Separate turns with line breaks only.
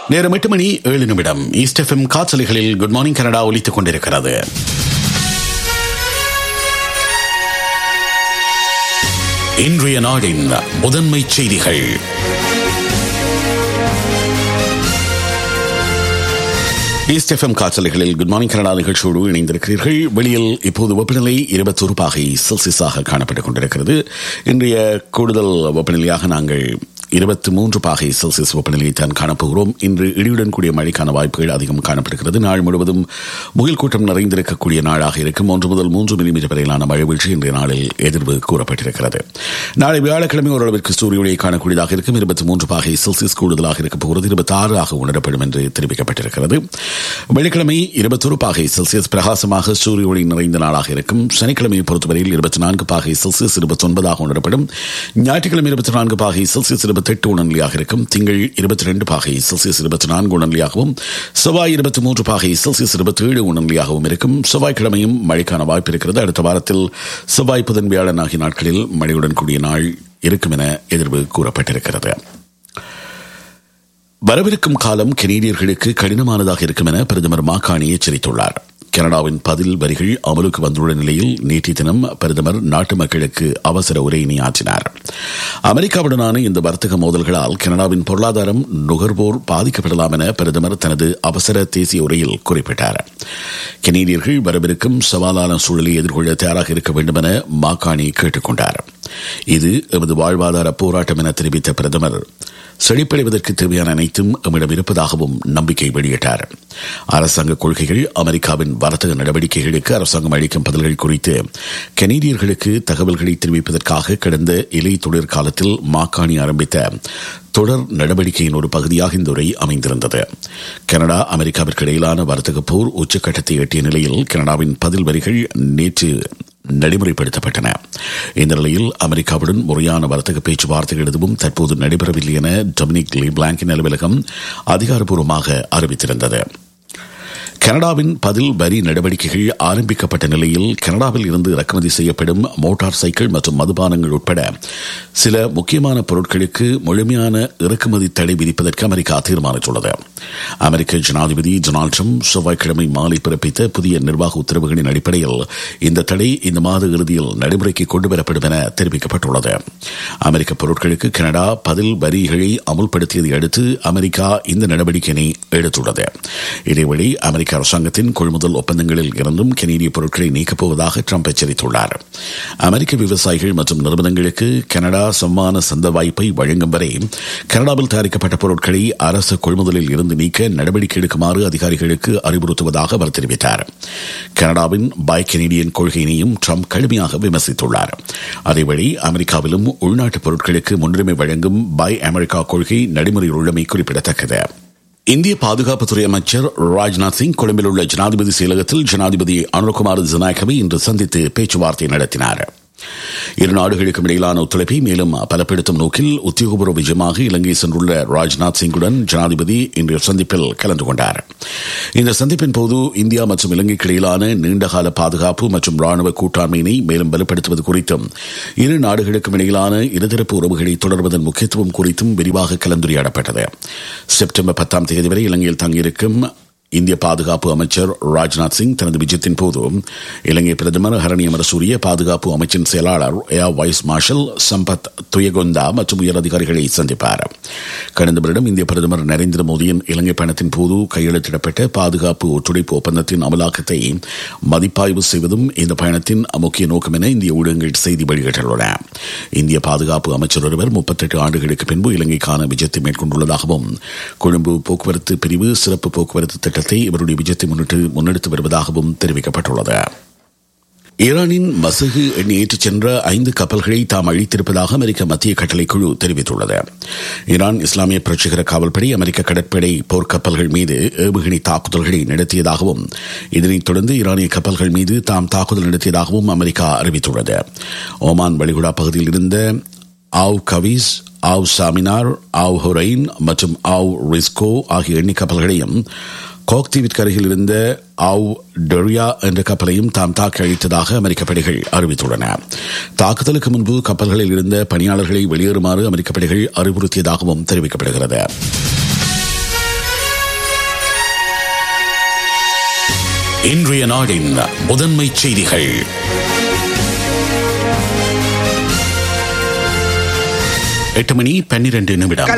நேரம் எட்டு மணி ஏழு நிமிடம் ஈஸ்ட் எஃப்எம் காற்றலைகளில் குட் மார்னிங் கனடா ஒலித்துக் கொண்டிருக்கிறது இன்றைய நாடின் முதன்மை செய்திகள் ஈஸ்ட் எஃப்எம் காற்றலைகளில் குட் மார்னிங் கனடா நிகழ்ச்சியோடு இணைந்திருக்கிறீர்கள் வெளியில் இப்போது வெப்பநிலை இருபத்தொரு பாகை செல்சியஸாக காணப்பட்டுக் கொண்டிருக்கிறது இன்றைய கூடுதல் வெப்பநிலையாக நாங்கள் இருபத்தி மூன்று பாகை செல்சியஸ் வெப்பநிலையை தான் காணப்போகிறோம் இன்று இடியுடன் கூடிய மழைக்கான வாய்ப்புகள் அதிகம் காணப்படுகிறது நாள் முழுவதும் முகில் கூட்டம் நிறைந்திருக்கக்கூடிய நாளாக இருக்கும் ஒன்று முதல் மூன்று மில்லிமீட்டர் வரையிலான மழை வீழ்ச்சி இன்றைய நாளில் எதிர்வு கூறப்பட்டிருக்கிறது நாளை வியாழக்கிழமை ஓரளவிற்கு சூரிய ஒளியை காணக்கூடியதாக இருக்கும் இருபத்தி மூன்று பாகை செல்சியஸ் கூடுதலாக இருக்கப் போகிறது இருபத்தி ஆறு ஆக உணரப்படும் என்று தெரிவிக்கப்பட்டிருக்கிறது வெள்ளிக்கிழமை இருபத்தொரு பாகை செல்சியஸ் பிரகாசமாக சூரிய ஒளி நிறைந்த நாளாக இருக்கும் சனிக்கிழமையை பொறுத்தவரையில் இருபத்தி நான்கு பாகை செல்சியஸ் இருபத்தி ஒன்பதாக உணரப்படும் ஞாயிற்றுக்கிழமை இருபத்தி நான்கு பாகை செல்சியஸ் இருபத்தி எட்டு உணர்நிலையாக இருக்கும் திங்கள் இருபத்தி ரெண்டு பாகை செல்சியஸ் இருபத்தி நான்கு உணர்நிலையாகவும் செவ்வாய் இருபத்தி மூன்று பாகை செல்சியஸ் இருபத்தி ஏழு உணர்நிலையாகவும் இருக்கும் செவ்வாய்க்கிழமையும் மழைக்கான வாய்ப்பு இருக்கிறது அடுத்த வாரத்தில் செவ்வாய் புதன் வியாழன் ஆகிய நாட்களில் மழையுடன் கூடிய நாள் இருக்கும் என எதிர்வு கூறப்பட்டிருக்கிறது வரவிருக்கும் காலம் கெனடியர்களுக்கு கடினமானதாக இருக்கும் என பிரதமர் மாகாணி எச்சரித்துள்ளார் கனடாவின் பதில் வரிகள் அமலுக்கு வந்துள்ள நிலையில் நேற்றைய தினம் பிரதமர் நாட்டு மக்களுக்கு அவசர உரையினை ஆற்றினார் அமெரிக்காவுடனான இந்த வர்த்தக மோதல்களால் கனடாவின் பொருளாதாரம் நுகர்வோர் பாதிக்கப்படலாம் என பிரதமர் தனது அவசர தேசிய உரையில் குறிப்பிட்டார் கெனடியர்கள் வரவிருக்கும் சவாலான சூழலை எதிர்கொள்ள தயாராக இருக்க வேண்டும் என மாகாணி கேட்டுக் கொண்டார் இது எமது வாழ்வாதார போராட்டம் என தெரிவித்த பிரதமர் செழிப்படைவதற்கு தேவையான அனைத்தும் எம்மிடம் இருப்பதாகவும் நம்பிக்கை வெளியிட்டார் அரசாங்க கொள்கைகள் அமெரிக்காவின் வர்த்தக நடவடிக்கைகளுக்கு அரசாங்கம் அளிக்கும் பதில்கள் குறித்து கனேடியர்களுக்கு தகவல்களை தெரிவிப்பதற்காக கடந்த இலை தொடர் காலத்தில் மாக்காணி ஆரம்பித்த தொடர் நடவடிக்கையின் ஒரு பகுதியாக இந்த உரை அமைந்திருந்தது கனடா அமெரிக்காவிற்கு இடையிலான வர்த்தக போர் உச்சக்கட்டத்தை எட்டிய நிலையில் கனடாவின் பதில் வரிகள் நேற்று நடைமுறைப்படுத்தப்பட்டன இந்த நிலையில் அமெரிக்காவுடன் முறையான வர்த்தக பேச்சுவார்த்தைகள் எதுவும் தற்போது நடைபெறவில்லை என டொமினிக் லீ பிளாங்கின் அலுவலகம் அதிகாரப்பூர்வமாக அறிவித்திருந்தது கனடாவின் பதில் வரி நடவடிக்கைகள் ஆரம்பிக்கப்பட்ட நிலையில் கனடாவில் இருந்து இறக்குமதி செய்யப்படும் மோட்டார் சைக்கிள் மற்றும் மதுபானங்கள் உட்பட சில முக்கியமான பொருட்களுக்கு முழுமையான இறக்குமதி தடை விதிப்பதற்கு அமெரிக்கா தீர்மானித்துள்ளது அமெரிக்க ஜனாதிபதி டொனால்டு ட்ரம்ப் செவ்வாய்க்கிழமை மாலை பிறப்பித்த புதிய நிர்வாக உத்தரவுகளின் அடிப்படையில் இந்த தடை இந்த மாத இறுதியில் நடைமுறைக்கு கொண்டுவரப்படும் என தெரிவிக்கப்பட்டுள்ளது அமெரிக்க பொருட்களுக்கு கனடா பதில் வரிகளை அமுல்படுத்தியதை அடுத்து அமெரிக்கா இந்த நடவடிக்கையினை எடுத்துள்ளது இதேவழி அமெரிக்க அரசாங்கத்தின் கொள்முதல் ஒப்பந்தங்களில் இருந்தும் கனேடிய பொருட்களை நீக்கப் போவதாக ட்ரம்ப் எச்சரித்துள்ளார் அமெரிக்க விவசாயிகள் மற்றும் நிறுவனங்களுக்கு கனடா சம்மான சந்த வாய்ப்பை வழங்கும் வரை கனடாவில் தயாரிக்கப்பட்ட பொருட்களை அரசு கொள்முதலில் இருந்து நீக்க நடவடிக்கை எடுக்குமாறு அதிகாரிகளுக்கு அறிவுறுத்துவதாக அவர் தெரிவித்தார் கனடாவின் பை கெனடியன் கொள்கையினையும் ட்ரம்ப் கடுமையாக விமர்சித்துள்ளார் அதேவழி அமெரிக்காவிலும் உள்நாட்டு பொருட்களுக்கு முன்னுரிமை வழங்கும் பை அமெரிக்கா கொள்கை நடைமுறையில் உள்ளமை குறிப்பிடத்தக்கது இந்திய பாதுகாப்புத்துறை அமைச்சர் ராஜ்நாத் சிங் கொழும்பில் உள்ள ஜனாதிபதி செயலகத்தில் ஜனாதிபதி அனுர்குமார் ஜனாயகவை இன்று சந்தித்து பேச்சுவார்த்தை நடத்தினார் இரு நாடுகளுக்கும் இடையிலான ஒத்துழைப்பை மேலும் பலப்படுத்தும் நோக்கில் உத்தியோகபூர்வ விஜயமாக இலங்கை சென்றுள்ள ராஜ்நாத் சிங்குடன் ஜனாதிபதி இன்றைய சந்திப்பில் கலந்து கொண்டார் இந்த சந்திப்பின் போது இந்தியா மற்றும் இலங்கைக்கு இடையிலான நீண்டகால பாதுகாப்பு மற்றும் ராணுவ கூட்டாண்மையினை மேலும் பலப்படுத்துவது குறித்தும் இரு நாடுகளுக்கும் இடையிலான இருதரப்பு உறவுகளை தொடர்வதன் முக்கியத்துவம் குறித்தும் விரிவாக கலந்துரையாடப்பட்டது செப்டம்பர் பத்தாம் தேதி வரை இலங்கையில் தங்கியிருக்கும் இந்திய பாதுகாப்பு அமைச்சர் ராஜ்நாத் சிங் தனது விஜயத்தின் போது இலங்கை பிரதமர் ஹரணி அமரசூரிய பாதுகாப்பு அமைச்சின் செயலாளர் air vice marshal Sampath Thuyacontha மற்றும் உயர் அதிகாரிகளை சந்திப்பார் கடந்த வருடம் இந்திய பிரதமர் நரேந்திர மோடியின் இலங்கை பயணத்தின் போது கையெழுத்திடப்பட்ட பாதுகாப்பு ஒத்துழைப்பு ஒப்பந்தத்தின் அமலாக்கத்தை மதிப்பாய்வு செய்வதும் இந்த பயணத்தின் முக்கிய நோக்கம் என இந்திய ஊடகங்கள் செய்தி வெளியிட்டுள்ளன இந்திய பாதுகாப்பு அமைச்சர் ஒருவர் முப்பத்தெட்டு ஆண்டுகளுக்கு பின்பு இலங்கைக்கான விஜயத்தை மேற்கொண்டுள்ளதாகவும் கொழும்பு போக்குவரத்து பிரிவு சிறப்பு போக்குவரத்து திட்டத்தை இவருடைய விஜயத்தை முன்னிட்டு முன்னெடுத்து வருவதாகவும் தெரிவிக்கப்பட்டுள்ளது ஈரானின் மசகு எண்ணெய் ஏற்றிச் சென்ற ஐந்து கப்பல்களை தாம் அழித்திருப்பதாக அமெரிக்க மத்திய கட்டளை குழு தெரிவித்துள்ளது ஈரான் இஸ்லாமிய புரட்சிகர காவல்படை அமெரிக்க கடற்படை போர்க்கப்பல்கள் மீது ஏவுகணை தாக்குதல்களை நடத்தியதாகவும் இதனைத் தொடர்ந்து ஈரானிய கப்பல்கள் மீது தாம் தாக்குதல் நடத்தியதாகவும் அமெரிக்கா அறிவித்துள்ளது ஓமான் வளைகுடா பகுதியில் இருந்த ஆவ் கவிஸ் ஆவ் சாமினார் ஆவ் ஹொரைன் மற்றும் ஆவ் ரிஸ்கோ ஆகிய எண்ணெய் கப்பல்களையும் கோக் தீவிற்கு அருகில் இருந்த ஆவ் டொரியா என்ற கப்பலையும் தாம் தாக்கி அழித்ததாக அமெரிக்க படைகள் அறிவித்துள்ளன தாக்குதலுக்கு முன்பு கப்பல்களில் இருந்த பணியாளர்களை வெளியேறுமாறு அமெரிக்க படைகள் அறிவுறுத்தியதாகவும் தெரிவிக்கப்படுகிறது இன்றைய நாடின் முதன்மை செய்திகள் எட்டு மணி பன்னிரண்டு நிமிடம்